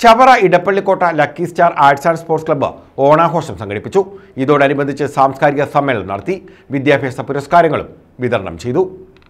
Chavara Edappallikotta lucky star arts and sports club ഓണാഘോഷം സംഘടിപ്പിച്ചു ഇതോടനുബന്ധിച്ച് സാംസ്കാരിക സമ്മേളനം നടത്തി വിദ്യാഭ്യാസ പുരസ്കാരങ്ങളും വിതരണം ചെയ്തു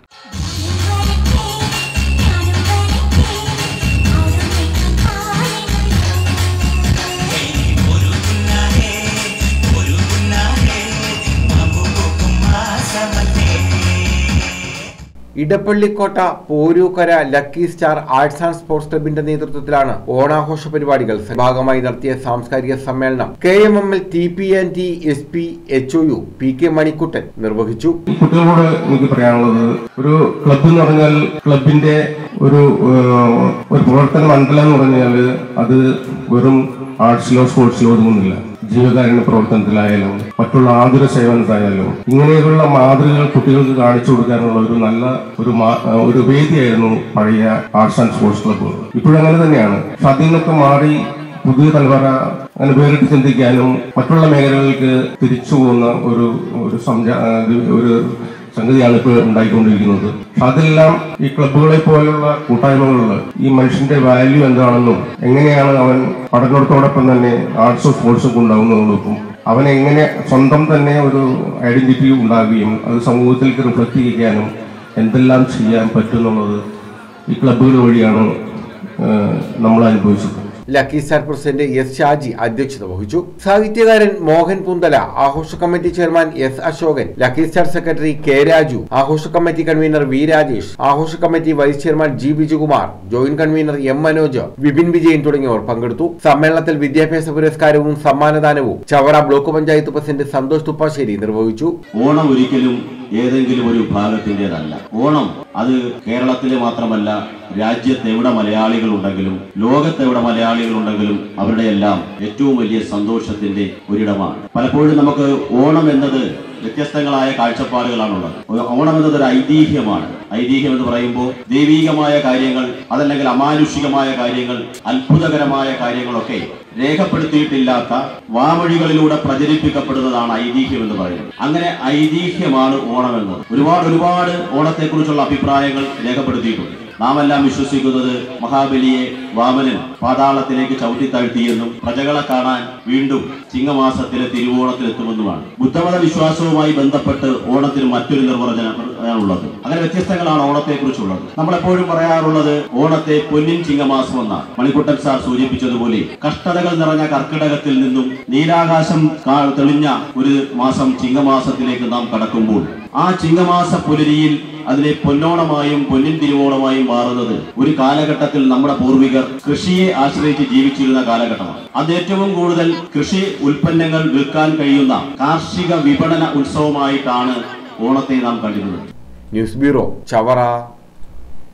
Edappallikotta Porookkara lucky star arts and sports ക്ലബിന്റെ നേതൃത്വത്തിലാണ് ഓണാഘോഷ പരിപാടികൾ ഭാഗമായി നടത്തിയ സാംസ്കാരിക സമ്മേളനം K M M L T P and T S P H O U P K Manikuttan നിർവഹിച്ചു ഈ കുട്ടികളോട് എനിക്ക് പറയാനുള്ളത് ഒരു ക്ലബ്ബ് എന്ന് പറഞ്ഞാൽ ക്ലബിന്റെ ഒരു ഏഹ്, ഒരു പ്രവർത്തന മണ്ഡലം എന്ന് പറഞ്ഞാൽ അത് വെറും ആർട്സിലോ സ്പോർട്സിലോ ഒതുങ്ങുന്നില്ല ജീവകാരുണ്യ പ്രവർത്തനത്തിലായാലും മറ്റുള്ള ആതുര സേവനത്തിലായാലും ഇങ്ങനെയുള്ള മാതൃകകൾ കുട്ടികൾക്ക് കാണിച്ചു കൊടുക്കാനുള്ള ഒരു നല്ല ഒരു മാ- ഒരു വേദിയായിരുന്നു പഴയ ആർട്സ് ആൻഡ് സ്പോർട്സ് ക്ലബ്ബുകൾ ഇപ്പോഴങ്ങനെ തന്നെയാണ് പക്ഷെ അതിൽ നിന്നൊക്കെ മാറി പുതിയ തലമുറ അങ്ങനെ വേറിട്ട് ചിന്തിക്കാനും മറ്റുള്ള മേഖലകൾക്ക് തിരിച്ചു പോകുന്ന ഒരു ഒരു സംജ- ആ, ഒരു- ഒരു സംഗതിയാണ് ഇപ്പോൾ ഉണ്ടായിക്കൊണ്ടിരിക്കുന്നത് അതെല്ലാം ഈ ക്ലബ്ബുകളെ പോലുള്ള കൂട്ടായ്മകളിൽ ഈ മനുഷ്യന്റെ വാല്യൂ എന്താണെന്നും എങ്ങനെയാണ് അവൻ പഠനത്തോടൊപ്പം തന്നെ ആർട്സും സ്പോർട്സും ഉണ്ടാകുന്നതോടൊപ്പം അവൻ എങ്ങനെ സ്വന്തം തന്നെ ഒരു ഐഡന്റിറ്റി ഉണ്ടാകുകയും അത് സമൂഹത്തിലേക്ക് റിഫ്ലക്ട് ചെയ്യാനും എന്തെല്ലാം ചെയ്യാൻ പറ്റുന്നുള്ളത് ഈ ക്ലബ്ബുകൾ വഴിയാണ് ഏഹ്, നമ്മൾ അനുഭവിച്ചത് lucky star president S Shaji അധ്യക്ഷത വഹിച്ചു സാഹിത്യകാരൻ മോഹൻ പുന്തല ആഘോഷ committee chairman S Asokan lucky star secretary K Raju ആഘോഷ കമ്മിറ്റി കൺവീനർ വി രാജേഷ് ആഘോഷ committee vice chairman G Bijukumar joint convener M Manoj Vipin Vijayan തുടങ്ങിയവർ പങ്കെടുത്തു സമ്മേളനത്തിൽ വിദ്യാഭ്യാസ പുരസ്കാരവും സമ്മാനദാനവും ചവറ ബ്ലോക്ക് പഞ്ചായത്ത് പ്രസിഡന്റ് സന്തോഷ് തുപ്പാശ്ശേരി നിർവഹിച്ചു ഓണം ഒരിക്കലും ഏതെങ്കിലും ഒരു വിഭാഗത്തിൻ്റെതല്ല ഓണം അത് കേരളത്തിലെ മാത്രമല്ല രാജ്യത്ത് എവിടെ മലയാളികൾ ഉണ്ടെങ്കിലും ലോകത്ത് എവിടെ മലയാളികൾ ഉണ്ടെങ്കിലും അവരുടെ എല്ലാം ഏറ്റവും വലിയ സന്തോഷത്തിന്റെ ഒരിടമാണ് പലപ്പോഴും നമുക്ക് ഓണം എന്നത് വ്യത്യസ്തങ്ങളായ കാഴ്ചപ്പാടുകളാണുള്ളത് ഒരു ഓണം എന്നത് ഒരു ഐതിഹ്യമാണ് ഐതിഹ്യം എന്ന് പറയുമ്പോൾ ദൈവീകമായ കാര്യങ്ങൾ അതല്ലെങ്കിൽ അമാനുഷികമായ കാര്യങ്ങൾ അത്ഭുതകരമായ കാര്യങ്ങളൊക്കെ രേഖപ്പെടുത്തിയിട്ടില്ലാത്ത വാമൊഴികളിലൂടെ പ്രചരിപ്പിക്കപ്പെടുന്നതാണ് ഐതിഹ്യം എന്ന് പറയുന്നത് അങ്ങനെ ഐതിഹ്യമാണ് ഓണം എന്നത് ഒരുപാട് ഒരുപാട് ഓണത്തെക്കുറിച്ചുള്ള അഭിപ്രായങ്ങൾ രേഖപ്പെടുത്തിയിട്ടുണ്ട് നാം എല്ലാം വിശ്വസിക്കുന്നത് മഹാബലിയെ വാമനൻ പാതാളത്തിലേക്ക് ചവിട്ടിത്താഴ്ത്തിയെന്നും പ്രജകളെ കാണാൻ വീണ്ടും ചിങ്ങമാസത്തിലെ തിരുവോണത്തിലെത്തുമെന്നുമാണ് ബുദ്ധമത വിശ്വാസവുമായി ബന്ധപ്പെട്ട് ഓണത്തിന് മറ്റൊരു നിർവചനം ഉള്ളത് അങ്ങനെ വ്യത്യസ്തങ്ങളാണ് ഓണത്തെക്കുറിച്ചുള്ളത് നമ്മളെപ്പോഴും പറയാറുള്ളത് ഓണത്തെ പൊന്നിൻ ചിങ്ങമാസം എന്നാണ് മണിക്കുട്ടൻ സാർ സൂചിപ്പിച്ചതുപോലെ കഷ്ടതകൾ നിറഞ്ഞ കർക്കിടകത്തിൽ നിന്നും നീലാകാശം കാ- തെളിഞ്ഞ ഒരു മാസം ചിങ്ങമാസത്തിലേക്ക് നാം കടക്കുമ്പോൾ ആ ചിങ്ങമാസ പുലരിയിൽ അതിനെ പൊന്നോണമായും പൊന്നിൻ തിരുവോണമായും മാറുന്നത് ഒരു കാലഘട്ടത്തിൽ നമ്മുടെ പൂർവികർ കൃഷിയെ ആശ്രയിച്ച് ജീവിച്ചിരുന്ന കാലഘട്ടമാണ് അത് ഏറ്റവും കൂടുതൽ കൃഷി ഉൽപ്പന്നങ്ങൾ വിൽക്കാൻ കഴിയുന്ന കാർഷിക വിപണന ഉത്സവമായിട്ടാണ് ഓണത്തെ നാം കണ്ടിരുന്നത് ന്യൂസ് ബ്യൂറോ ചവറ